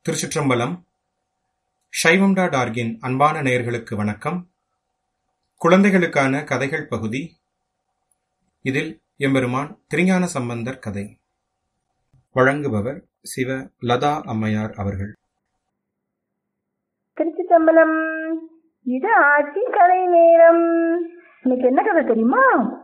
திருச்சிற்றம்பலம் சைவம் டாட் ஆர்கின் அன்பான நேயர்களுக்கு வணக்கம் குழந்தைகளுக்கான கதைகள் பகுதி இதில் எம்பெருமான் திருஞான சம்பந்தர் கதை வழங்குபவர் சிவ லதா அம்மையார் அவர்கள் திருச்சிற்றம்பலம் இது ஆட்சி கதை நேரம் இன்னைக்கு என்ன கதை தெரியுமா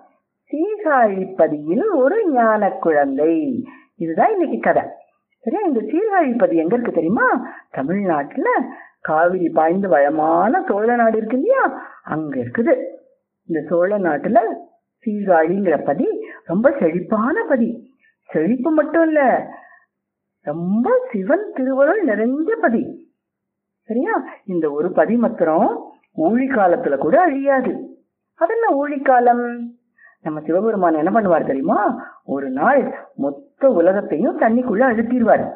சீர்காழிப்பதியில் ஒரு ஞான குழந்தை இதுதான் இன்னைக்கு கதை சரியா இந்த சீர்காழிப்பதி எங்க இருக்கு தெரியுமா தமிழ்நாட்டுல காவிரி பாய்ந்து வளமான சோழ நாடு இருக்கு இல்லையா அங்க இருக்குது இந்த சோழ நாட்டுல சீர்காழிங்கிற பதி ரொம்ப செழிப்பான பதி செழிப்பு மட்டும் இல்ல ரொம்ப சிவன் திருவருள் நிறைஞ்ச பதி சரியா இந்த ஒரு பதி மாத்திரம் ஊழி காலத்துல கூட அழியாது அது என்ன ஊழி காலம் நம்ம சிவபெருமான் என்ன பண்ணுவார் தெரியுமா ஒரு நாள் மொத்த உலகத்தையும் தண்ணிக்குள்ள அழுத்திடுவார்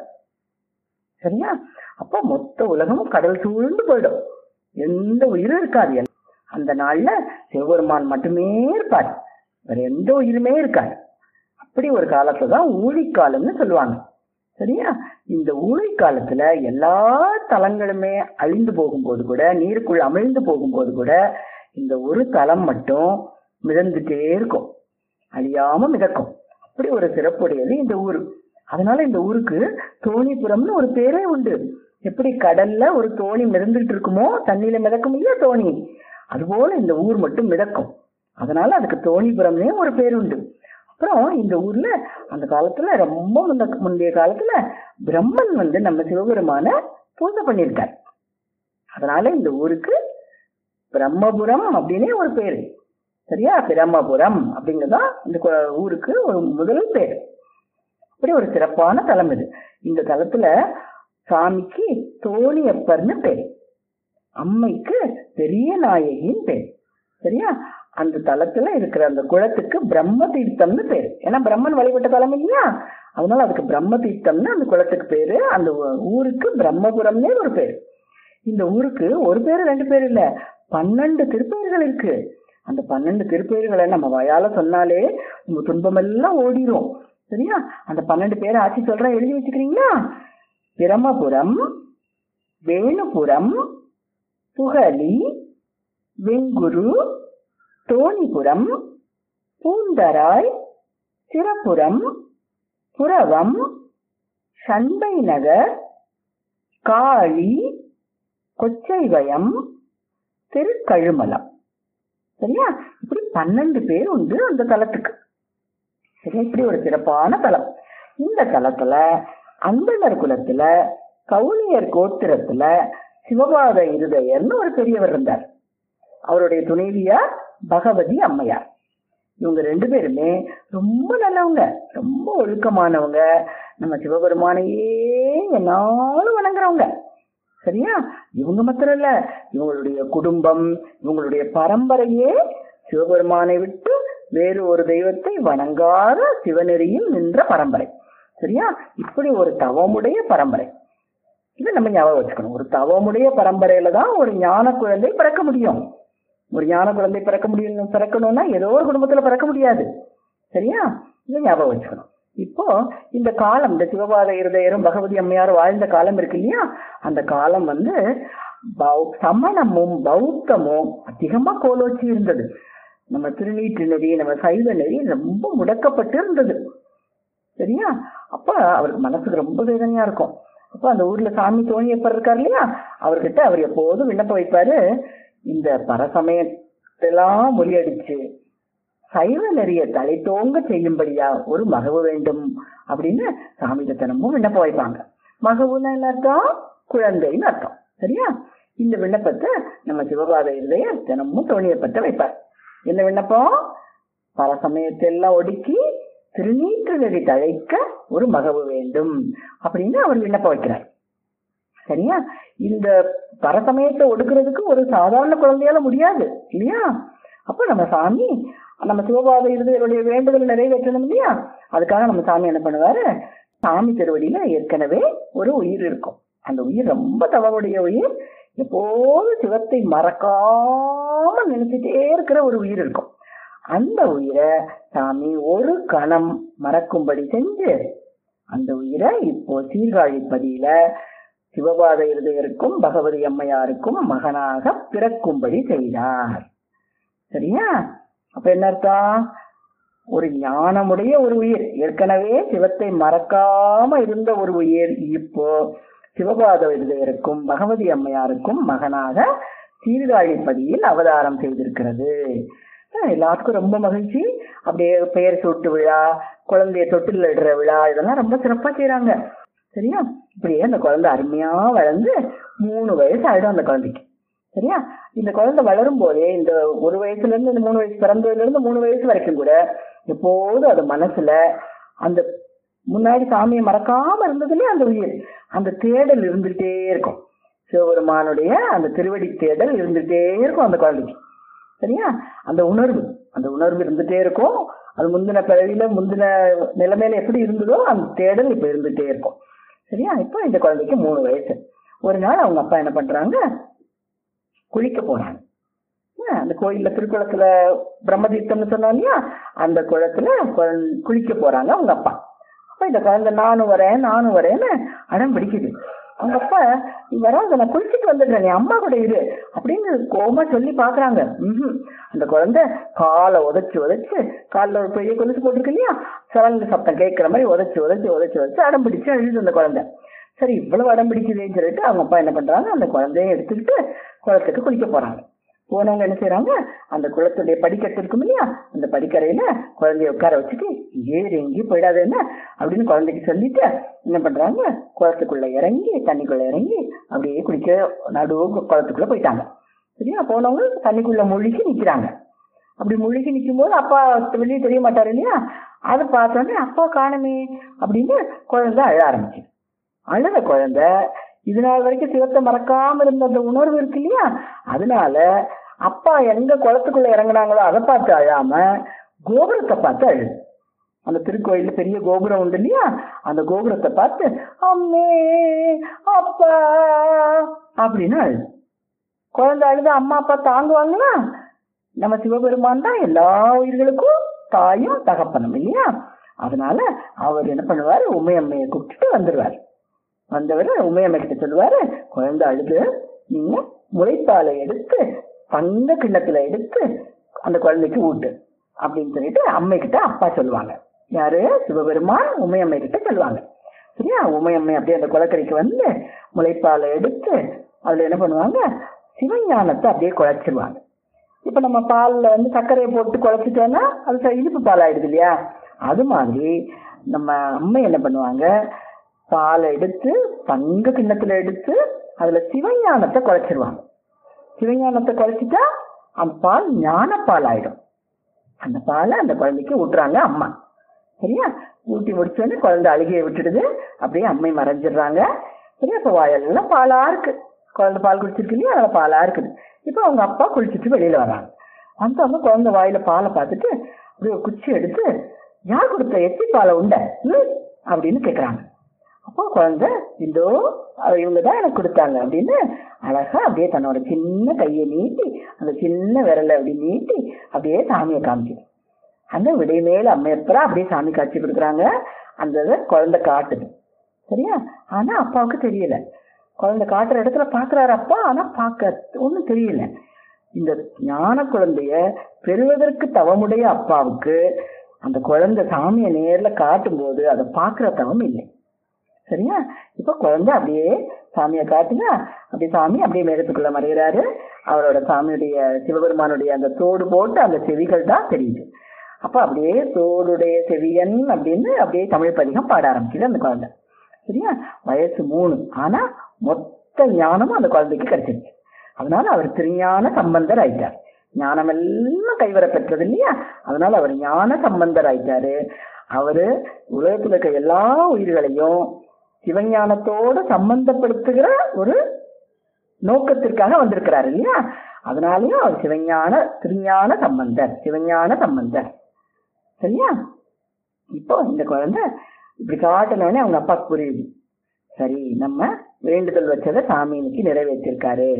சரியா அப்போ மொத்த உலகமும் கடல் சூழ்ந்து போயிடும் எந்த உயிரும் இருக்காது அந்த நாள்ல சிவபெருமான் மட்டுமே இருப்பார் வேற எந்த உயிருமே இருக்காது அப்படி ஒரு காலத்துல தான் ஊழிக்காலம்னு சொல்லுவாங்க சரியா இந்த ஊழி காலத்துல எல்லா தலங்களுமே அழிந்து போகும்போது கூட நீருக்குள் அமிழ்ந்து போகும்போது கூட இந்த ஒரு தலம் மட்டும் மிதந்துட்டே இருக்கும் அழியாம மிதக்கும் அப்படி ஒரு சிறப்புடையது இந்த ஊர் அதனால இந்த ஊருக்கு தோணிபுரம்னு ஒரு பேரே உண்டு எப்படி கடல்ல ஒரு தோணி மிதந்துட்டு இருக்குமோ தண்ணியில மிதக்கும் இல்லையா தோணி அதுபோல இந்த ஊர் மட்டும் மிதக்கும் அதனால அதுக்கு தோணிபுரம்னே ஒரு பேர் உண்டு அப்புறம் இந்த ஊர்ல அந்த காலத்துல ரொம்ப முன்ன முந்தைய காலத்துல பிரம்மன் வந்து நம்ம சிவபெருமான பூஜை பண்ணியிருக்கார் அதனால இந்த ஊருக்கு பிரம்மபுரம் அப்படின்னே ஒரு பேரு சரியா பிரம்மபுரம் அப்படிங்கறதான் இந்த ஊருக்கு ஒரு முதல் பேர் அப்படி ஒரு சிறப்பான தலம் இது இந்த தலத்துல சாமிக்கு தோணியப்பர்னு பேர் அம்மைக்கு பெரிய நாயகின்னு பேர் சரியா அந்த தலத்துல இருக்கிற அந்த குளத்துக்கு பிரம்ம தீர்த்தம்னு பேரு ஏன்னா பிரம்மன் வழிபட்ட தலம் இல்லையா அதனால அதுக்கு பிரம்ம தீர்த்தம்னு அந்த குளத்துக்கு பேரு அந்த ஊருக்கு பிரம்மபுரம்னே ஒரு பேரு இந்த ஊருக்கு ஒரு பேரு ரெண்டு பேர் இல்ல பன்னெண்டு திருப்பெயர்கள் இருக்கு அந்த பன்னெண்டு திருப்பெயர்களை நம்ம வயால சொன்னாலே உங்க துன்பம் எல்லாம் ஓடிரும் சரியா அந்த பன்னெண்டு பேரை ஆட்சி சொல்றேன் எழுதி வச்சுக்கிறீங்களா பிரமபுரம் வேணுபுரம் புகழி வெங்குரு தோணிபுரம் பூந்தராய் சிறப்புரம் புறவம் சண்பை நகர் காளி கொச்சைவயம் திருக்கழுமலம் சரியா இப்படி பன்னெண்டு பேர் உண்டு அந்த தலத்துக்கு சரியா இப்படி ஒரு சிறப்பான தலம் இந்த தலத்துல அந்தனர் குலத்துல கவுனியர் கோத்திரத்துல சிவபாத இருதயர்னு ஒரு பெரியவர் இருந்தார் அவருடைய துணைவியார் பகவதி அம்மையார் இவங்க ரெண்டு பேருமே ரொம்ப நல்லவங்க ரொம்ப ஒழுக்கமானவங்க நம்ம சிவபெருமானையே என்னாலும் வணங்குறவங்க சரியா இவங்க மாத்திரம் இல்ல இவங்களுடைய குடும்பம் இவங்களுடைய பரம்பரையே சிவபெருமானை விட்டு வேறு ஒரு தெய்வத்தை வணங்காத சிவநெறியில் நின்ற பரம்பரை சரியா இப்படி ஒரு தவமுடைய பரம்பரை இதை நம்ம ஞாபகம் வச்சுக்கணும் ஒரு தவமுடைய பரம்பரையில தான் ஒரு ஞான குழந்தை பிறக்க முடியும் ஒரு ஞான குழந்தை பிறக்க முடியும் பிறக்கணும்னா ஏதோ ஒரு குடும்பத்துல பிறக்க முடியாது சரியா இதை ஞாபகம் வச்சுக்கணும் இப்போ இந்த காலம் இந்த சிவபாத இருதயரும் பகவதி அம்மையாரும் வாழ்ந்த காலம் இருக்கு இல்லையா அந்த காலம் வந்து சமணமும் பௌத்தமும் அதிகமா கோலோச்சி இருந்தது நம்ம திருநீற்று நெறி நம்ம சைவ நெறி ரொம்ப முடக்கப்பட்டு இருந்தது சரியா அப்ப அவருக்கு மனசுக்கு ரொம்ப வேதனையா இருக்கும் அப்ப அந்த ஊர்ல சாமி தோணியப்பர் இருக்காரு இல்லையா அவர்கிட்ட அவர் எப்போதும் விண்ணப்பம் வைப்பாரு இந்த பரசமயத்தெல்லாம் முறியடிச்சு சைவ நெறிய தலை தோங்க செய்யும்படியா ஒரு மகவு வேண்டும் அப்படின்னு சாமி தினமும் விண்ணப்பம் வைப்பாங்க மகவுன்னு என்ன அர்த்தம் குழந்தைன்னு அர்த்தம் சரியா இந்த விண்ணப்பத்தை நம்ம சிவபாத இருதய தினமும் தோணியப்பட்ட வைப்பார் என்ன விண்ணப்பம் பரசமயத்தெல்லாம் ஒடுக்கி திருநீற்று நெறி தழைக்க ஒரு மகவு வேண்டும் அப்படின்னு அவர் விண்ணப்பம் வைக்கிறார் சரியா இந்த பரசமயத்தை ஒடுக்கிறதுக்கு ஒரு சாதாரண குழந்தையால முடியாது இல்லையா அப்ப நம்ம சாமி நம்ம சிவபாத இருதயருடைய வேண்டுதல் நிறைவேற்றணும் இல்லையா அதுக்காக நம்ம சாமி என்ன பண்ணுவாரு சாமி திருவடியில ஏற்கனவே ஒரு உயிர் இருக்கும் அந்த உயிர் ரொம்ப தவறுடைய உயிர் எப்போது சிவத்தை மறக்காம நினைச்சிட்டே இருக்கிற ஒரு உயிர் இருக்கும் அந்த உயிரை சாமி ஒரு கணம் மறக்கும்படி செஞ்சு அந்த உயிரை இப்போ சீர்காழிப்பதியில சிவபாத இருதயருக்கும் பகவதி அம்மையாருக்கும் மகனாக பிறக்கும்படி செய்தார் சரியா அப்ப என்ன அர்த்தம் ஒரு ஞானமுடைய ஒரு உயிர் ஏற்கனவே சிவத்தை மறக்காம இருந்த ஒரு உயிர் இப்போ சிவபாத இருதயருக்கும் பகவதி அம்மையாருக்கும் மகனாக சீர்காழிப்பதியில் அவதாரம் செய்திருக்கிறது அஹ் எல்லாத்துக்கும் ரொம்ப மகிழ்ச்சி அப்படியே பெயர் சூட்டு விழா குழந்தைய தொட்டில் இடுற விழா இதெல்லாம் ரொம்ப சிறப்பா செய்றாங்க சரியா இப்படியே அந்த குழந்தை அருமையா வளர்ந்து மூணு வயசு ஆயிடும் அந்த குழந்தைக்கு சரியா இந்த குழந்தை வளரும் போதே இந்த ஒரு வயசுல இருந்து இந்த மூணு வயசு பிறந்ததுல இருந்து மூணு வயசு வரைக்கும் கூட எப்போதும் அது மனசுல அந்த முன்னாடி சாமியை மறக்காம இருந்ததுலயே அந்த உயிர் அந்த தேடல் இருந்துகிட்டே இருக்கும் சிவபெருமானுடைய அந்த திருவடி தேடல் இருந்துகிட்டே இருக்கும் அந்த குழந்தைக்கு சரியா அந்த உணர்வு அந்த உணர்வு இருந்துட்டே இருக்கும் அது முந்தின பிறவியில முந்தின நிலைமையில எப்படி இருந்ததோ அந்த தேடல் இப்ப இருந்துட்டே இருக்கும் சரியா இப்போ இந்த குழந்தைக்கு மூணு வயசு ஒரு நாள் அவங்க அப்பா என்ன பண்றாங்க குளிக்க போறாங்க ஏன், அந்த கோயில்ல திருக்குளத்துல பிரம்மதீர்த்தம்னு சொன்னோம் இல்லையா அந்த குளத்துல குழந்தை- குளிக்க போறாங்க அவங்க அப்பா அப்ப இந்த குழந்தை நானும் வரேன் நானும் வரேன்னு அடம் பிடிக்குது அவங்க அப்பா நீ வராத நான் குளிச்சுட்டு வந்துடுறேன் நீ அம்மா கூட இரு அப்படின்னு கோமா சொல்லி பாக்குறாங்க ம்ஹும். அந்த குழந்தை காலை உதைச்சு உதைச்சு காலில் ஒரு பெரிய கொலுசு போட்டிருக்கு இல்லையா சரங்கு சத்தம் கேட்கிற மாதிரி உதைச்சு உதைச்சு உதைச்சு உதைச்சு அடம் பிடிச்சு அழுது அந்த குழந்தை சரி இவ்வளவு அடம் பிடிக்குதுன்னு சொல்லிட்டு அவங்க அப்பா என்ன பண்றாங்க அந்த குழந்தைய எடுத்துக்கிட்டு குளத்துக்கு குளிக்க போறாங்க போனவங்க என்ன செய்றாங்க அந்த குளத்துடைய படிக்கட்டு இருக்கும் இல்லையா அந்த படிக்கரையில குழந்தைய உட்கார வச்சுட்டு ஏறி எங்கேயும் போயிடாத என்ன அப்படின்னு குழந்தைக்கு சொல்லிட்டு என்ன பண்றாங்க குளத்துக்குள்ள இறங்கி தண்ணிக்குள்ள இறங்கி அப்படியே குளிக்க நடுவு குளத்துக்குள்ள போயிட்டாங்க சரியா போனவங்க தண்ணிக்குள்ள முழுகி நிக்கிறாங்க அப்படி முழுகி நிற்கும் போது அப்பா வெளியே தெரிய மாட்டாரு இல்லையா அதை பார்த்தோன்னே அப்பா காணுமே அப்படின்னு குழந்தை அழ ஆரம்பிச்சு அழுத குழந்தை இது நாள் வரைக்கும் சிவத்தை மறக்காம இருந்த அந்த உணர்வு இருக்கு இல்லையா அதனால அப்பா எங்க குளத்துக்குள்ள இறங்குனாங்களோ அதை பார்த்து அழாம கோபுரத்தை பார்த்து அழுது அந்த திருக்கோயில்ல பெரிய கோபுரம் உண்டு இல்லையா அந்த கோபுரத்தை பார்த்து அம்மே அப்பா அப்படின்னு அழுது குழந்தை அழுது அம்மா அப்பா தாங்குவாங்களா நம்ம சிவபெருமான் தான் எல்லா உயிர்களுக்கும் தாயும் தகப்பனும் இல்லையா அதனால அவர் என்ன பண்ணுவாரு உமையம்மையை கூப்பிட்டுட்டு வந்துடுவார் வந்தவர் உமையம்மை கிட்ட சொல்லுவாரு குழந்தை அழுது நீங்க முளைப்பாலை எடுத்து தங்க கிண்ணத்துல எடுத்து அந்த குழந்தைக்கு ஊட்டு அப்படின்னு சொல்லிட்டு அம்மை கிட்ட அப்பா சொல்லுவாங்க யாரு சிவபெருமான் உமையம்மை கிட்ட சொல்லுவாங்க சரியா உமையம்மை அப்படியே அந்த குளக்கரைக்கு வந்து முளைப்பாலை எடுத்து அதுல என்ன பண்ணுவாங்க சிவஞானத்தை அப்படியே குழைச்சிருவாங்க இப்ப நம்ம பால்ல வந்து சர்க்கரையை போட்டு குழைச்சிட்டோம்னா அது ச- இனிப்பு பால் ஆயிடுது இல்லையா அது மாதிரி நம்ம அம்மை என்ன பண்ணுவாங்க பாலை எடுத்து தங்க கிண்ணத்துல எடுத்து அதுல சிவஞானத்தை குழைச்சிருவாங்க சிவஞானத்தை குழைச்சிட்டா அந்த பால் ஞான பால் ஆயிடும் அந்த பாலை அந்த குழந்தைக்கு ஊட்டுறாங்க அம்மா சரியா ஊட்டி முடிச்சோடனே குழந்தை அழுகையை விட்டுடுது அப்படியே அம்மை மறைஞ்சிடுறாங்க சரியா இப்ப வாயெல்லாம் பாலா இருக்கு குழந்தை பால் குடிச்சிருக்கு இல்லையா அதனால பாலா இருக்குது இப்போ அவங்க அப்பா குளிச்சுட்டு வெளியில வராங்க வந்தவங்க குழந்தை வாயில பாலை பார்த்துட்டு அப்படியே ஒரு குச்சி எடுத்து யார் கொடுத்த எச்சி பாலை உண்ட ம்? அப்படின்னு கேக்குறாங்க அப்போ குழந்தை இதோ இவங்க தான் எனக்கு கொடுத்தாங்க அப்படின்னு அழகா அப்படியே தன்னோட சின்ன கையை நீட்டி அந்த சின்ன விரலை அப்படி நீட்டி அப்படியே சாமியை காமிக்குது அந்த விடை மேல அம்மையப்பரா அப்படியே சாமி காட்சி கொடுக்குறாங்க அந்த இதை குழந்தை காட்டுது சரியா ஆனா அப்பாவுக்கு தெரியல குழந்தை காட்டுற இடத்துல பாக்குறாரு அப்பா ஆனா பார்க்க ஒண்ணும் தெரியல இந்த ஞான குழந்தைய பெறுவதற்கு தவமுடைய அப்பாவுக்கு அந்த குழந்தை சாமியை நேர்ல காட்டும் போது அதை பார்க்கிற தவம் இல்லை சரியா இப்ப குழந்தை அப்படியே சாமியை காட்டுங்க அப்படியே சாமி அப்படியே மேகத்துக்குள்ள மறைகிறாரு அவரோட சாமியுடைய சிவபெருமானுடைய அந்த தோடு போட்டு அந்த செவிகள் தான் தெரியுது அப்ப அப்படியே தோடுடைய செவியன் அப்படின்னு அப்படியே தமிழ் பதிகம் பாட ஆரம்பிக்குது அந்த குழந்தை சரியா வயசு மூணு ஆனா மொத்த ஞானமும் அந்த குழந்தைக்கு கிடைச்சிருச்சு அதனால அவர் திருஞான சம்பந்தர் ஆயிட்டார் ஞானம் எல்லாம் கைவர பெற்றது இல்லையா அதனால அவர் ஞான சம்பந்தர் ஆயிட்டாரு அவரு உலகத்துல இருக்க எல்லா உயிர்களையும் சிவஞானத்தோட சம்பந்தப்படுத்துகிற ஒரு நோக்கத்திற்காக வந்திருக்கிறார் இல்லையா அதனாலயும் அவர் சிவஞான திருஞான சம்பந்தர் சிவஞான சம்பந்தர் சரியா இப்போ இந்த குழந்தை இப்படி காட்டினோடனே அவங்க அப்பாவுக்கு புரியுது சரி நம்ம வேண்டுதல் வச்சதை சாமி இன்னைக்கு நிறைவேற்றிருக்காரு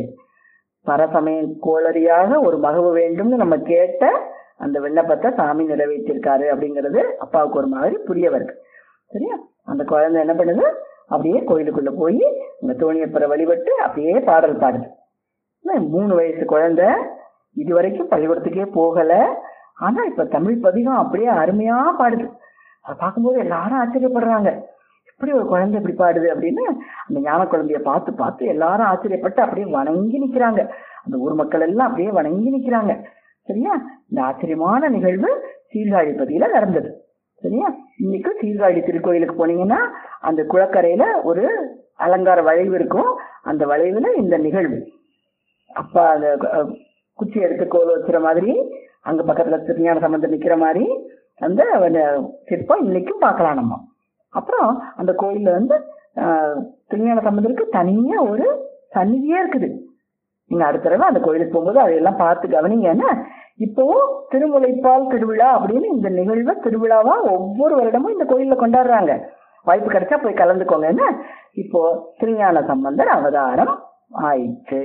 பரசமய கோளறியாக ஒரு மகவு வேண்டும்னு நம்ம கேட்ட அந்த விண்ணப்பத்தை சாமி நிறைவேற்றிருக்காரு அப்படிங்கிறது அப்பாவுக்கு ஒரு மாதிரி புரிய வருது சரியா அந்த குழந்தை என்ன பண்ணுது அப்படியே கோயிலுக்குள்ள போய் அந்த தோணியப்பரை வழிபட்டு அப்படியே பாடல் பாடுது என்ன, மூணு வயசு குழந்தை இது வரைக்கும் பள்ளிக்கூடத்துக்கே போகல ஆனா இப்ப தமிழ் பதிகம் அப்படியே அருமையா பாடுது அதை பார்க்கும்போது எல்லாரும் ஆச்சரியப்படுறாங்க இப்படி ஒரு குழந்தை இப்படி பாடுது அப்படின்னு அந்த ஞான குழந்தைய பார்த்து பார்த்து எல்லாரும் ஆச்சரியப்பட்டு அப்படியே வணங்கி நிக்கிறாங்க அந்த ஊர் மக்கள் எல்லாம் அப்படியே வணங்கி நிக்கிறாங்க சரியா இந்த ஆச்சரியமான நிகழ்வு சீர்காழி பதியில நடந்தது சரியா இன்னைக்கு சீர்காழி திருக்கோயிலுக்கு போனீங்கன்னா அந்த குளக்கரையில ஒரு அலங்கார வளைவு இருக்கும் அந்த வளைவுல இந்த நிகழ்வு அப்பா அந்த அஹ், குச்சி எடுத்து கோல் வச்சுற மாதிரி அங்க பக்கத்துல திருஞான சம்பந்தம் நிக்கிற மாதிரி அந்த அந்த சிற்பம் இன்னைக்கும் பார்க்கலாம் நம்ம அப்புறம் அந்த கோயில்ல வந்து ஆஹ், திருஞான சம்பந்தருக்கு தனியா ஒரு சந்நிதியே இருக்குது நீங்க அடுத்த தடவை அந்த கோயிலுக்கு போகும்போது அதையெல்லாம் பார்த்து கவனிங்க என்ன இப்போ திருமுலைப்பால் திருவிழா அப்படின்னு இந்த நிகழ்வை திருவிழாவா ஒவ்வொரு வருடமும் இந்த கோயில்ல கொண்டாடுறாங்க வாய்ப்பு கிடைச்சா போய் கலந்துக்கோங்க என்ன இப்போ திருஞான சம்பந்தர் அவதாரம் ஆயிற்று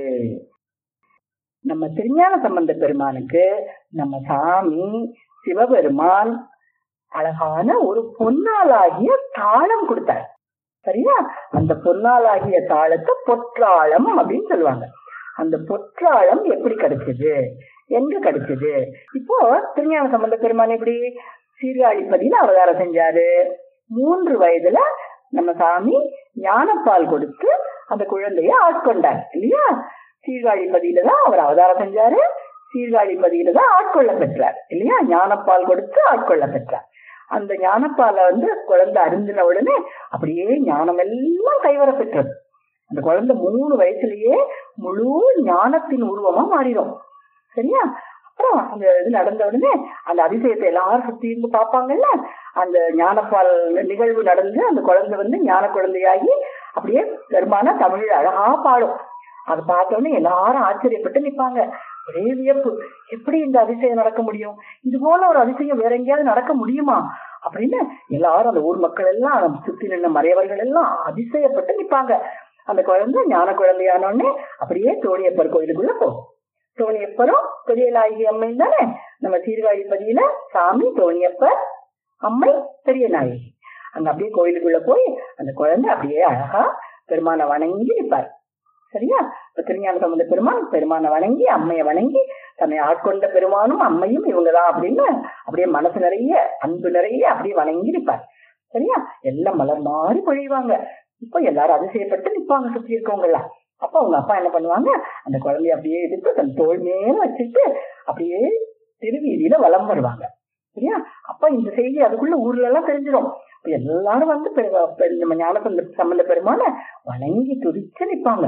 நம்ம திருஞான சம்பந்த பெருமானுக்கு நம்ம சாமி சிவபெருமான் அழகான ஒரு பொன்னாலாகிய தாளம் கொடுத்தார் சரியா அந்த பொன்னாலாகிய தாளத்தை பொற்றாளம் அப்படின்னு சொல்லுவாங்க அந்த பொற்றாளம் எப்படி கிடைச்சது எங்க கிடைச்சது இப்போ திருஞான சம்பந்த பெருமான் எப்படி சீர்காழிப்பதியில அவதாரம் செஞ்சாரு மூன்று வயதுல நம்ம சாமி ஞானப்பால் கொடுத்து அந்த குழந்தைய ஆட்கொண்டார் இல்லையா சீர்காழிப்பதியில தான் அவர் அவதாரம் செஞ்சாரு சீர்காழிப்பதியில தான் ஆட்கொள்ள பெற்றார் இல்லையா ஞானப்பால் கொடுத்து ஆட்கொள்ள பெற்றார் அந்த ஞானப்பாலை வந்து குழந்தை அருந்தின உடனே அப்படியே ஞானம் எல்லாம் கைவர பெற்றது அந்த குழந்தை மூணு வயசுலயே முழு ஞானத்தின் உருவமா மாறிடும் சரியா அப்புறம் அந்த இது நடந்த உடனே அந்த அதிசயத்தை எல்லாரும் சுத்தி இருந்து பார்ப்பாங்கல்ல அந்த ஞானப்பால் நிகழ்வு நடந்து அந்த குழந்தை வந்து ஞான குழந்தையாகி அப்படியே பெருமான தமிழ் அழகா பாடும் அதை பார்த்த உடனே எல்லாரும் ஆச்சரியப்பட்டு நிப்பாங்க ஒரே வியப்பு எப்படி இந்த அதிசயம் நடக்க முடியும் இது போல ஒரு அதிசயம் வேற எங்கேயாவது நடக்க முடியுமா அப்படின்னு எல்லாரும் அந்த ஊர் மக்கள் எல்லாம் சுத்தி நின்ன மறையவர்கள் எல்லாம் அதிசயப்பட்டு நிப்பாங்க அந்த குழந்தை ஞான குழந்தையான உடனே அப்படியே தோணியப்பர் கோயிலுக்குள்ள போகும் தோணியப்பரும் பெரிய நாயகி அம்மை தானே நம்ம சீர்காழிப்பதியில சாமி தோணியப்பர் அம்மை பெரிய நாயகி அங்க அப்படியே கோயிலுக்குள்ள போய் அந்த குழந்தை அப்படியே அழகா பெருமானை வணங்கி நிற்பார் சரியா இப்ப திருஞான சம்பந்த பெருமான் பெருமானை வணங்கி அம்மையை வணங்கி தன்னை ஆட்கொண்ட பெருமானும் அம்மையும் இவங்கதான் அப்படின்னு அப்படியே மனசு நிறைய அன்பு நிறைய அப்படியே வணங்கி நிற்பார் சரியா எல்லாம் மலர் மாறி பொழிவாங்க இப்ப எல்லாரும் அதிசயப்பட்டு நிப்பாங்க சுத்தி இருக்கவங்க எல்லாம் அப்ப அவங்க அப்பா என்ன பண்ணுவாங்க அந்த குழந்தைய அப்படியே எடுத்து தன் தோல் மேல வச்சுட்டு அப்படியே திருவீதியில வலம் வருவாங்க சரியா அப்ப இந்த செய்தி அதுக்குள்ள ஊர்ல எல்லாம் தெரிஞ்சிடும் இப்ப எல்லாரும் வந்து பெரு- பெரு- நம்ம ஞான சம்பந்த பெருமான வணங்கி துதிச்சு நிப்பாங்க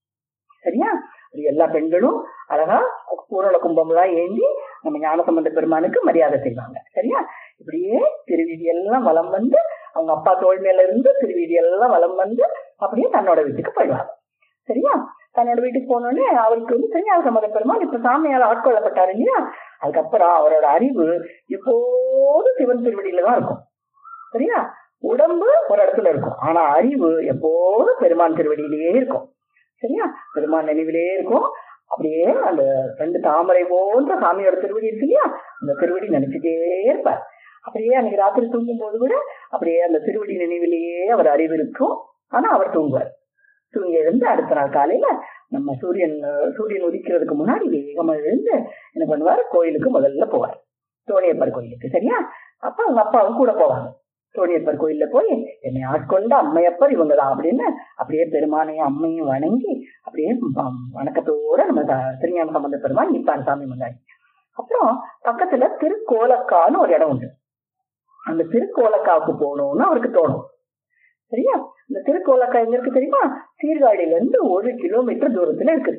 சரியா அப்படி எல்லா பெண்களும் அழகா பூரண கும்பம் எல்லாம் ஏந்தி நம்ம ஞான சம்பந்த பெருமானுக்கு மரியாதை செய்வாங்க சரியா இப்படியே திருவீதி எல்லாம் வலம் வந்து அவங்க அப்பா தோல் மேல இருந்து திருவீதி எல்லாம் வலம் வந்து அப்படியே தன்னோட வீட்டுக்கு போயிடுவாங்க சரியா தன்னோட வீட்டுக்கு போனோடனே அவருக்கு வந்து திருஞான சம்பந்த பெருமான் இப்ப சாமியால் ஆட்கொள்ளப்பட்டாரு இல்லையா அதுக்கப்புறம் அவரோட அறிவு எப்போதும் சிவன் திருவடியில தான் இருக்கும் சரியா உடம்பு ஒரு இடத்துல இருக்கும் ஆனா அறிவு எப்போதும் பெருமான் திருவடியிலேயே இருக்கும் சரியா பெருமான் நினைவிலே இருக்கும் அப்படியே அந்த ரெண்டு தாமரை போன்ற சாமியோட திருவடி இருக்கு இல்லையா அந்த திருவடி நினைச்சுட்டே இருப்பார் அப்படியே அன்னைக்கு ராத்திரி தூங்கும் போது கூட அப்படியே அந்த திருவடி நினைவிலேயே அவர் அறிவு இருக்கும் ஆனா அவர் தூங்குவார் தூங்கி எழுந்து அடுத்த நாள் காலையில நம்ம சூரியன் சூரியன் உதிக்கிறதுக்கு முன்னாடி வேகமா எழுந்து என்ன பண்ணுவார் கோயிலுக்கு முதல்ல போவார் தோணியப்பர் கோயிலுக்கு சரியா அப்ப அவங்க அப்பாவும் கூட போவாங்க தோணியப்பர் கோயில்ல போய் என்னை ஆட்கொண்ட அம்மையப்பர் இவங்க தான் அப்படின்னு அப்படியே பெருமானையும் அம்மையும் வணங்கி அப்படியே வ- வணக்கத்தோட நம்ம த- திருஞான சம்பந்த பெருமான் நிப்பார் சாமி முன்னாடி அப்புறம் பக்கத்துல திருக்கோலக்கான்னு ஒரு இடம் உண்டு அந்த திருக்கோலக்காவுக்கு போகணும்னு அவருக்கு தோணும் சரியா இந்த திருக்கோலக்கா எங்க இருக்கு தெரியுமா சீர்காழியில இருந்து ஒரு கிலோமீட்டர் தூரத்துல இருக்குது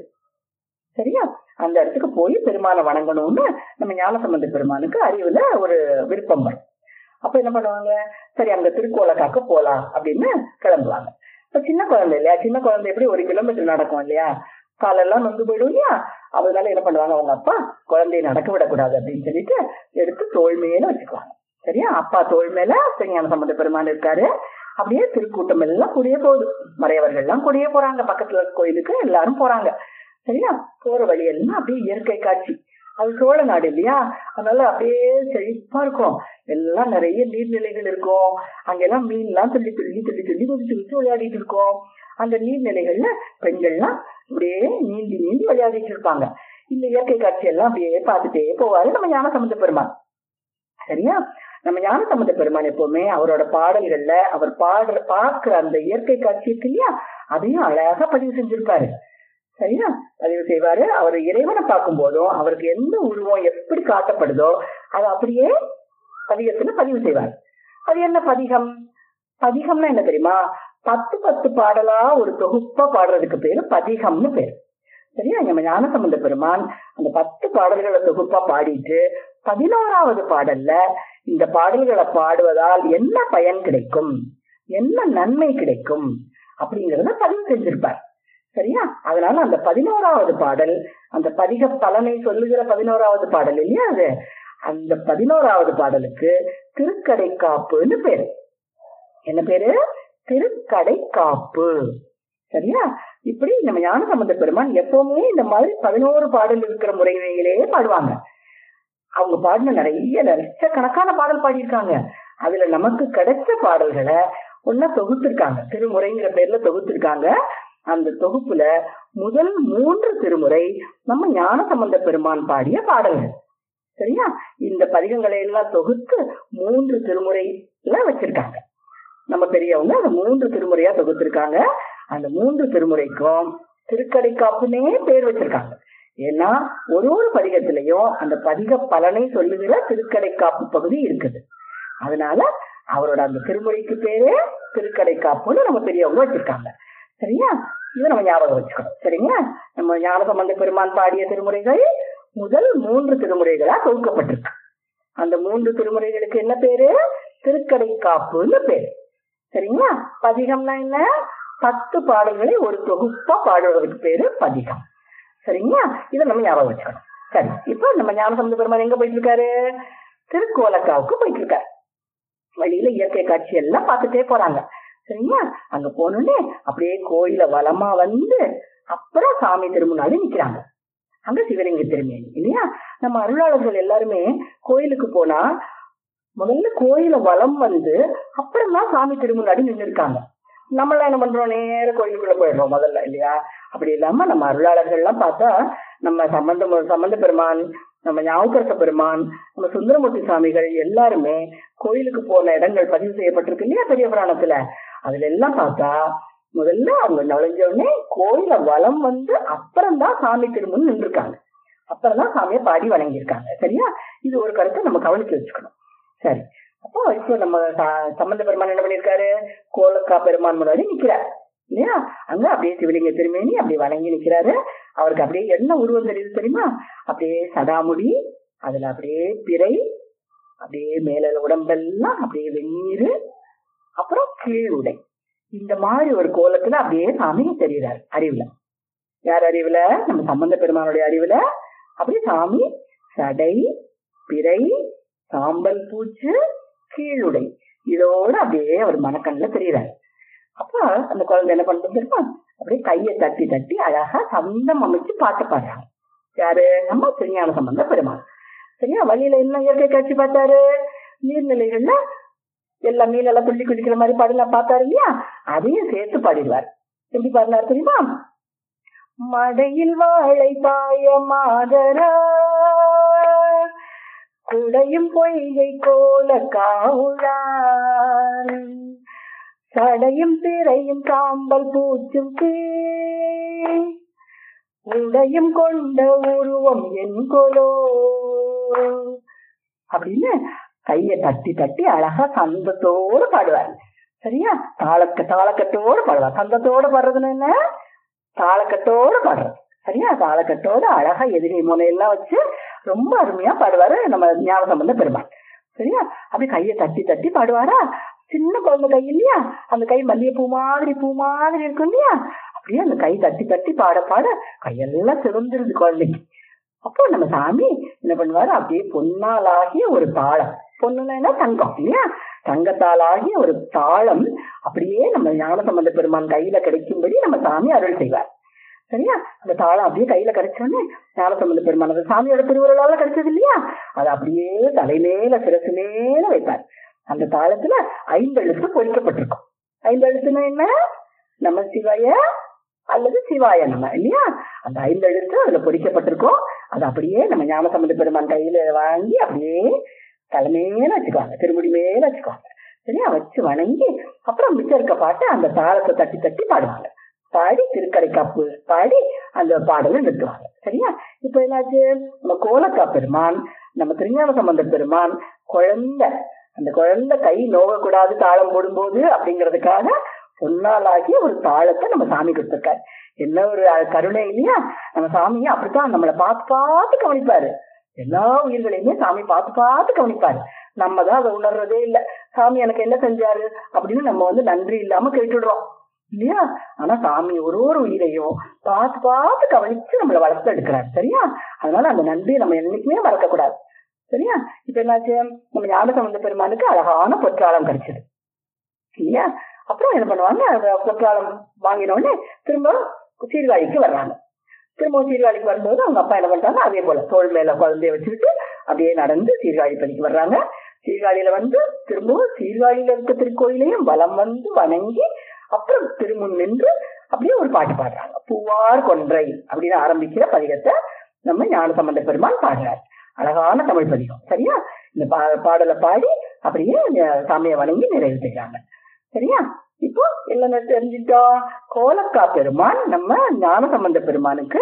சரியா அந்த இடத்துக்கு போய் பெருமானை வணங்கணும்னு நம்ம ஞானசம்பந்த பெருமானுக்கு அறிவுல ஒரு விருப்பம் வரும் அப்ப என்ன பண்ணுவாங்க சரி அங்க திருக்கோலக்காக்கு போலாம் அப்படின்னு கிளம்புவாங்க இப்ப சின்ன குழந்தை இல்லையா சின்ன குழந்தை எப்படி ஒரு கிலோமீட்டர் நடக்கும் இல்லையா காலெல்லாம் நொந்து போயிடும் இல்லையா அதனால என்ன பண்ணுவாங்க அவங்க அப்பா குழந்தைய நடக்க விடக்கூடாது அப்படின்னு சொல்லிட்டு எடுத்து தோள் மேல வச்சுக்குவாங்க சரியா அப்பா தோள் மேல திருஞான சம்பந்த பெருமான் இருக்காரு அப்படியே திருக்கூட்டம் எல்லாம் கூடிய போகுது மறையவர்கள் எல்லாம் கூடிய போறாங்க பக்கத்துல இருக்க கோயிலுக்கு எல்லாரும் போறாங்க சரியா போற வழி எல்லாம் அப்படியே இயற்கை காட்சி அது சோழ நாடு இல்லையா அதனால அப்படியே செழிப்பா இருக்கும் எல்லாம் நிறைய நீர்நிலைகள் இருக்கும் அங்கெல்லாம் மீன்லாம் துள்ளி துள்ளி துள்ளி துள்ளி குதிச்சு குதிச்சு விளையாடிட்டு இருக்கோம் அந்த நீர்நிலைகள்ல பெண்கள்லாம் அப்படியே நீந்தி நீந்தி விளையாடிட்டு இருப்பாங்க இந்த இயற்கை காட்சி எல்லாம் அப்படியே பார்த்துட்டே போவாரு நம்ம ஞான சம்பந்த பெருமான் சரியா நம்ம ஞான சம்பந்த பெருமான் எப்பவுமே அவரோட பாடல்கள்ல அவர் பாடுற பார்க்கிற அந்த இயற்கை காட்சி இருக்கு இல்லையா அதையும் அழகா பதிவு செஞ்சிருப்பாரு சரியா பதிவு செய்வாரு அவர் இறைவனை பார்க்கும் போதும் அவருக்கு எந்த உருவம் எப்படி காட்டப்படுதோ அதை அப்படியே பதிகத்துல பதிவு செய்வார் அது என்ன பதிகம் பதிகம்னா என்ன தெரியுமா பத்து பத்து பாடலா ஒரு தொகுப்பா பாடுறதுக்கு பேரு பதிகம்னு பேரு சரியா நம்ம ஞானசம்பந்த பெருமான் அந்த பத்து பாடல்களை தொகுப்பா பாடிட்டு பதினோராவது பாடல்ல இந்த பாடல்களை பாடுவதால் என்ன பயன் கிடைக்கும் என்ன நன்மை கிடைக்கும் அப்படிங்கறத பதிவு செஞ்சிருப்பார் சரியா அதனால அந்த பதினோராவது பாடல் அந்த பதிக பலனை சொல்லுகிற பதினோராவது பாடல் இல்லையா அது அந்த பதினோராவது பாடலுக்கு திருக்கடை காப்புன்னு பேரு என்ன பேரு திருக்கடை காப்பு சரியா இப்படி நம்ம ஞான சம்பந்த பெருமான் எப்பவுமே இந்த மாதிரி பதினோரு பாடல் இருக்கிற முறையிலேயே பாடுவாங்க அவங்க பாடின நிறைய லட்சக்கணக்கான பாடல் பாடியிருக்காங்க அதுல நமக்கு கிடைச்ச பாடல்களை ஒன்னா தொகுத்திருக்காங்க திருமுறைங்கிற பேர்ல தொகுத்திருக்காங்க அந்த தொகுப்புல முதல் மூன்று திருமுறை நம்ம ஞான சம்பந்த பெருமான் பாடிய பாடல்கள் சரியா இந்த பதிகங்களை எல்லாம் தொகுத்து மூன்று திருமுறைல வச்சிருக்காங்க நம்ம பெரியவங்க அந்த மூன்று திருமுறையா தொகுத்திருக்காங்க அந்த மூன்று திருமுறைக்கும் திருக்கடை காப்புனே பேர் வச்சிருக்காங்க ஏன்னா ஒரு ஒரு பதிகத்திலையும் அந்த பதிக பலனை சொல்லுகிற திருக்கடை காப்பு பகுதி இருக்குது அதனால அவரோட அந்த திருமுறைக்கு பேரே திருக்கடை காப்புன்னு நம்ம பெரியவங்க வச்சிருக்காங்க சரியா இதை நம்ம ஞாபகம் வச்சுக்கணும் சரிங்களா நம்ம ஞானசம்பந்த பெருமான் பாடிய திருமுறைகள் முதல் மூன்று திருமுறைகளா தொகுக்கப்பட்டிருக்கு அந்த மூன்று திருமுறைகளுக்கு என்ன பேரு திருக்கடை காப்புன்னு பேரு சரிங்களா பதிகம்னா என்ன பத்து பாடல்களை ஒரு தொகுப்பா பாடுவதற்கு பேரு பதிகம் சரிங்களா இதை நம்ம ஞாபகம் வச்சுக்கணும் சரி இப்போ நம்ம ஞானசம்பந்த பெருமான் எங்க போயிட்டு இருக்காரு திருக்கோலக்காவுக்கு போயிட்டு இருக்காரு வழியில இயற்கை காட்சி எல்லாம் பார்த்துட்டே போறாங்க சரிங்களா அங்க போனோடனே அப்படியே கோயில வளமா வந்து அப்புறம் சாமி திருமுன்னாடி நிக்கிறாங்க அங்க சிவலிங்க திருமேனி இல்லையா நம்ம அருளாளர்கள் எல்லாருமே கோயிலுக்கு போனா முதல்ல கோயில வலம் வந்து அப்புறம் தான் சாமி திருமுன்னாடி நின்று இருக்காங்க நம்மளாம் என்ன பண்றோம் நேர கோயிலுக்குள்ள போயிடுறோம் முதல்ல இல்லையா அப்படி இல்லாம நம்ம அருளாளர்கள் எல்லாம் பார்த்தா நம்ம சம்பந்த சம்பந்த பெருமான் நம்ம ஞாபகரச பெருமான் நம்ம சுந்தரமூர்த்தி சுவாமிகள் எல்லாருமே கோயிலுக்கு போன இடங்கள் பதிவு செய்யப்பட்டிருக்கு இல்லையா பெரிய புராணத்துல அதுல எல்லாம் பார்த்தா முதல்ல அவங்க நுழைஞ்ச உடனே கோயில வலம் வந்து அப்புறம் தான் சாமி திரும்புன்னு நின்றுருக்காங்க அப்புறம் தான் சாமியை பாடி வணங்கியிருக்காங்க சரியா இது ஒரு கருத்தை நம்ம கவனிச்சு வச்சுக்கணும் சரி அப்போ இப்போ நம்ம சம்பந்த பெருமான் என்ன பண்ணிருக்காரு கோலக்கா பெருமான் முன்னாடி நிக்கிறார் இல்லையா அங்க அப்படியே சிவலிங்க திருமேனி அப்படி வணங்கி நிக்கிறாரு அவருக்கு அப்படியே என்ன உருவம் தெரியுது தெரியுமா அப்படியே சடாமுடி அதுல அப்படியே பிறை அப்படியே மேல உடம்பெல்லாம் அப்படியே வெந்நீர் அப்புறம் கீழ் உடை இந்த மாதிரி ஒரு கோலத்துல அப்படியே சாமி தெரியுறாரு அறிவுல யார் அறிவுல நம்ம சம்பந்த பெருமானுடைய அறிவுல அப்படியே சாமி சடை பிறை சாம்பல் பூச்சு கீழுடை இதோட அப்படியே அவர் மனக்கண்ணுல தெரியுறாரு அப்ப அந்த குழந்தை என்ன பண்றது தெரியுமா அப்படியே கையை தட்டி தட்டி அழகா சந்தம் அமைச்சு பாட்டு பாடுறாங்க யாரு நம்ம திருஞான சம்பந்த பெருமாள் சரியா வழியில என்ன இயற்கை காட்சி பார்த்தாரு நீர்நிலைகள்ல எல்லா மீனெல்லாம் துள்ளி குதிக்கிற மாதிரி பாடலாம் பார்த்தாரு இல்லையா அதையும் சேர்த்து பாடிடுவார் எப்படி பாடினார் தெரியுமா மடையில் வாழை பாய மாதரா குடையும் பொய்கை கோல காவுளான் சடையும் திரையும் காம்பல் பூச்சும் உடையும் கொண்ட உருவம் என் கொலோ அப்படின்னு கைய தட்டி தட்டி அழகா சந்தத்தோடு பாடுவார் சரியா தாளக்க தாளக்கட்டோடு பாடுவார் சந்தத்தோடு பாடுறதுன்னு என்ன தாளக்கட்டோடு பாடுறது சரியா தாளக்கட்டோடு அழகா எதிரி முனையெல்லாம் வச்சு ரொம்ப அருமையா பாடுவாரு நம்ம ஞாபகம் சம்பந்த பெருமாள் சரியா அப்படி கையை தட்டி தட்டி பாடுவாரா சின்ன குழந்தை கை இல்லையா அந்த கை மல்லிகை பூ மாதிரி பூ மாதிரி இருக்கும் இல்லையா அப்படியே அந்த கை தட்டி தட்டி பாட பாட கையெல்லாம் சிறந்துருது குழந்தைக்கு அப்போ நம்ம சாமி என்ன பண்ணுவாரு அப்படியே பொன்னாலாகிய ஒரு தாளம் பொண்ணுன்னா தங்கம் இல்லையா தங்கத்தாலாகிய ஒரு தாளம் அப்படியே நம்ம ஞான சம்பந்த பெருமான் கையில கிடைக்கும்படி நம்ம சாமி அருள் செய்வார் சரியா அந்த தாளம் அப்படியே கையில கிடைச்சோடனே ஞானசம்பந்த பெருமான் அந்த சாமியோட திருவுருளால கிடைச்சது இல்லையா அது அப்படியே தலைமேல சிரசு மேல வைப்பார் அந்த தாளத்துல ஐந்தெழுத்து பொறிக்கப்பட்டிருக்கும் ஐந்தெழுத்துனா என்ன நம்ம சிவாய அல்லது சிவாய நம்ம இல்லையா அந்த ஐந்தெழுத்து அதுல பொறிக்கப்பட்டிருக்கும் அது அப்படியே நம்ம ஞானசம்பந்த பெருமான் கையில வாங்கி அப்படியே தலைமையில வச்சுக்குவாங்க திருமுடி மேல வச்சுக்குவாங்க சரியா வச்சு வணங்கி அப்புறம் மிச்சம் இருக்க பாட்டு அந்த தாளத்தை தட்டி தட்டி பாடுவாங்க பாடி திருக்கடை காப்பு பாடி அந்த பாடலை நிறுத்துவாங்க சரியா இப்ப என்னாச்சு நம்ம கோலக்கா பெருமான் நம்ம திருஞான சம்பந்த பெருமான் குழந்தை அந்த குழந்தை கை நோகக்கூடாது தாளம் போடும்போது அப்படிங்கிறதுக்காக பொன்னாலாகி ஒரு தாளத்தை நம்ம சாமி கொடுத்திருக்காரு என்ன ஒரு கருணை இல்லையா நம்ம சாமியை அப்படித்தான் நம்மளை பார்த்து பார்த்து கவனிப்பாரு எல்லா உயிர்களையுமே சாமி பார்த்து பார்த்து கவனிப்பாரு நம்ம தான் அதை உணர்றதே இல்ல சாமி எனக்கு என்ன செஞ்சாரு அப்படின்னு நம்ம வந்து நன்றி இல்லாம கேட்டுடுறோம் இல்லையா ஆனா சாமி ஒரு ஒரு உயிரையும் பார்த்து பார்த்து கவனிச்சு நம்மளை வளர்த்து எடுக்கிறாரு சரியா அதனால அந்த நன்றியை நம்ம என்னைக்குமே மறக்க கூடாது சரியா இப்ப என்னாச்சு நம்ம ஞானசம்பந்த பெருமானுக்கு அழகான பொற்றாளம் கிடைச்சது இல்லையா அப்புறம் என்ன பண்ணுவாங்க அந்த பொற்றாளம் வாங்கின உடனே திரும்ப சீர்காழிக்கு வர்றாங்க திரும்ப சீர்காழிக்கு வரும்போது அவங்க அப்பா என்ன பண்றாங்க அதே போல தோல் மேல குழந்தைய வச்சுக்கிட்டு அப்படியே நடந்து சீர்காழி பணிக்கு வர்றாங்க சீர்காழியில வந்து திரும்பவும் சீர்காழியில இருக்க திருக்கோயிலையும் வலம் வந்து வணங்கி அப்புறம் திருமுன் நின்று அப்படியே ஒரு பாட்டு பாடுறாங்க பூவார் கொன்றை அப்படின்னு ஆரம்பிக்கிற பதிகத்தை நம்ம ஞான சம்பந்த பெருமான் பாடுறார் அழகான தமிழ் பதிகம் சரியா இந்த பா பாடலை பாடி அப்படியே சாமியை வணங்கி நிறைவு செய்யறாங்க சரியா இப்போ என்ன தெரிஞ்சுட்டோம் கோலக்கா பெருமான் நம்ம ஞான சம்பந்த பெருமானுக்கு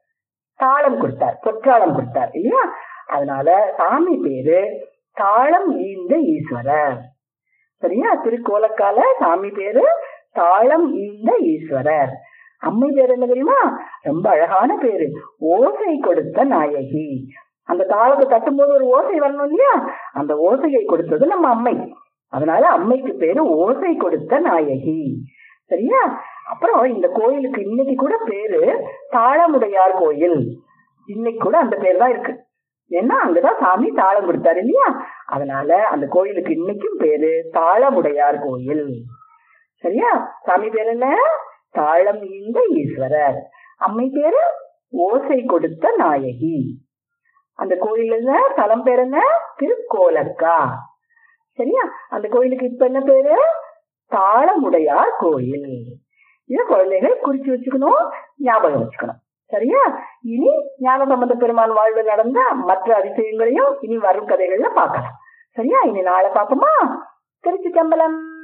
தாளம் கொடுத்தார் பொற்றாளம் கொடுத்தார் இல்லையா அதனால சாமி பேரு தாளம் ஈந்த ஈஸ்வரர் சரியா திருக்கோலக்கால சாமி பேரு தாளம் ஈந்த ஈஸ்வரர் அம்மை பேர் என்ன தெரியுமா ரொம்ப அழகான பேரு ஓசை கொடுத்த நாயகி அந்த தாளத்தை தட்டும்போது ஒரு ஓசை வரணும் இல்லையா அந்த ஓசையை கொடுத்தது நம்ம அம்மை அதனால அம்மைக்கு பேரு ஓசை கொடுத்த நாயகி சரியா அப்புறம் இந்த கோயிலுக்கு இன்னைக்கு கூட பேரு தாளமுடையார் கோயில் இன்னைக்கு கூட அந்த பேர் தான் இருக்கு ஏன்னா அங்கதான் சாமி தாளம் கொடுத்தாரு இல்லையா அதனால அந்த கோயிலுக்கு இன்னைக்கும் பேரு தாளமுடையார் கோயில் சரியா சாமி பேர் என்ன தாளம் ஈந்த ஈஸ்வரர் அம்மை பேரு ஓசை கொடுத்த நாயகி அந்த கோயிலுங்க தலம் பேர் என்ன திருக்கோலக்கா சரியா அந்த கோயிலுக்கு இப்ப என்ன பேரு தாளமுடையார் கோயில் இத குழந்தைகள் குறிச்சு வச்சுக்கணும் ஞாபகம் வச்சுக்கணும் சரியா இனி ஞான சம்பந்த பெருமான் வாழ்வு நடந்த மற்ற அதிசயங்களையும் இனி வரும் கதைகள்ல பார்க்கலாம் சரியா இனி நாளை பார்ப்போமா திருச்சி சம்பளம்